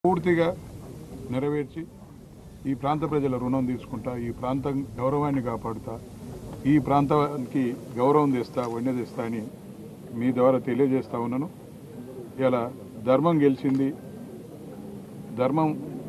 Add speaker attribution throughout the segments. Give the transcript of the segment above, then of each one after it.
Speaker 1: పూర్తిగా నెరవేర్చి ఈ ప్రాంత ప్రజల రుణం తీసుకుంటా ఈ ప్రాంతం గౌరవాన్ని కాపాడుతా ఈ ప్రాంతానికి గౌరవం తెస్తా వన్య తెస్తా అని మీ ద్వారా తెలియజేస్తా ఉన్నాను ఇలా ధర్మం గెలిచింది ధర్మం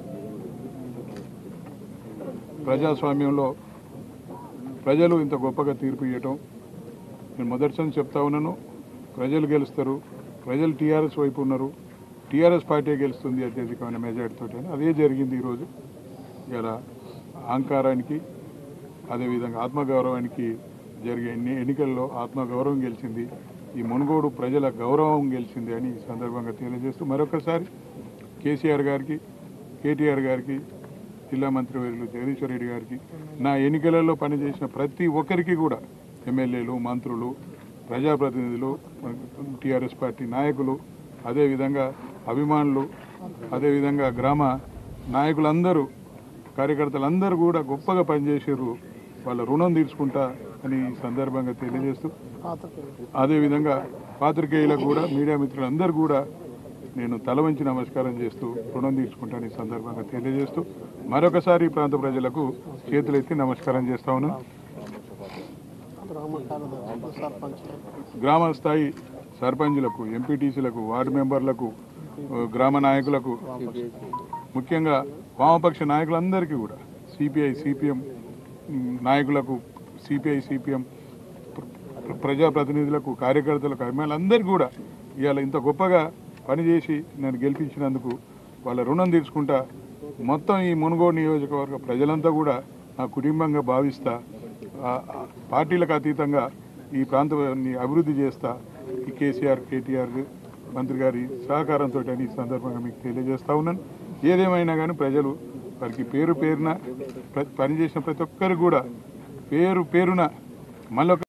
Speaker 1: ప్రజాస్వామ్యంలో ప్రజలు ఇంత గొప్పగా తీర్పు ఇవ్వటం నేను మొదటిసారి చెప్తా ఉన్నాను ప్రజలు గెలుస్తారు ప్రజలు టీఆర్ఎస్ వైపు ఉన్నారు టీఆర్ఎస్ పార్టీ గెలుస్తుంది అత్యధికమైన మెజార్టీతో అదే జరిగింది ఈరోజు ఇలా అహంకారానికి అదేవిధంగా ఆత్మగౌరవానికి జరిగే ఎన్ని ఎన్నికల్లో ఆత్మగౌరవం గెలిచింది ఈ మునుగోడు ప్రజల గౌరవం గెలిచింది అని ఈ సందర్భంగా తెలియజేస్తూ మరొకసారి కేసీఆర్ గారికి కేటీఆర్ గారికి జిల్లా మంత్రివర్యులు జగదీశ్వర్ రెడ్డి గారికి నా ఎన్నికలలో పనిచేసిన ప్రతి ఒక్కరికి కూడా ఎమ్మెల్యేలు మంత్రులు ప్రజాప్రతినిధులు టీఆర్ఎస్ పార్టీ నాయకులు అదేవిధంగా అభిమానులు అదేవిధంగా గ్రామ నాయకులందరూ కార్యకర్తలందరూ కూడా గొప్పగా పనిచేసారు వాళ్ళ రుణం తీర్చుకుంటా అని ఈ సందర్భంగా తెలియజేస్తూ అదేవిధంగా పాత్రికేయులకు కూడా మీడియా మిత్రులందరూ కూడా నేను తల వంచి నమస్కారం చేస్తూ రుణం తీసుకుంటాను ఈ సందర్భంగా తెలియజేస్తూ మరొకసారి ఈ ప్రాంత ప్రజలకు చేతులెత్తి నమస్కారం చేస్తా ఉన్నాను
Speaker 2: గ్రామ కార్యదర్శులు సర్పంచ్లు
Speaker 1: గ్రామ స్థాయి సర్పంచులకు ఎంపీటీసీలకు వార్డు మెంబర్లకు ఆ, గ్రామ నాయకులకు ముఖ్యంగా వామపక్ష నాయకులందరికీ కూడా సిపిఐ సిపిఎం నాయకులకు సిపిఐ సిపిఎం ప్రజాప్రతినిధులకు కార్యకర్తలకు అభిమానులందరికీ కూడా ఇవాళ ఇంత గొప్పగా పనిచేసి నన్ను గెలిపించినందుకు వాళ్ళ రుణం తీర్చుకుంటా మొత్తం ఈ మునుగోడు నియోజకవర్గ ప్రజలంతా కూడా నా కుటుంబంగా భావిస్తా ఆ, ఆ, పార్టీలకు అతీతంగా ఈ ప్రాంతాన్ని అభివృద్ధి చేస్తా ఈ కేసీఆర్ కేటీఆర్ మంత్రి గారి సహకారంతో అని ఈ సందర్భంగా మీకు తెలియజేస్తా ఉన్నాను ఏదేమైనా కానీ ప్రజలు వారికి పేరు పేరున ప్ర- పనిచేసిన ప్రతి ఒక్కరు కూడా పేరు పేరున మళ్ళొక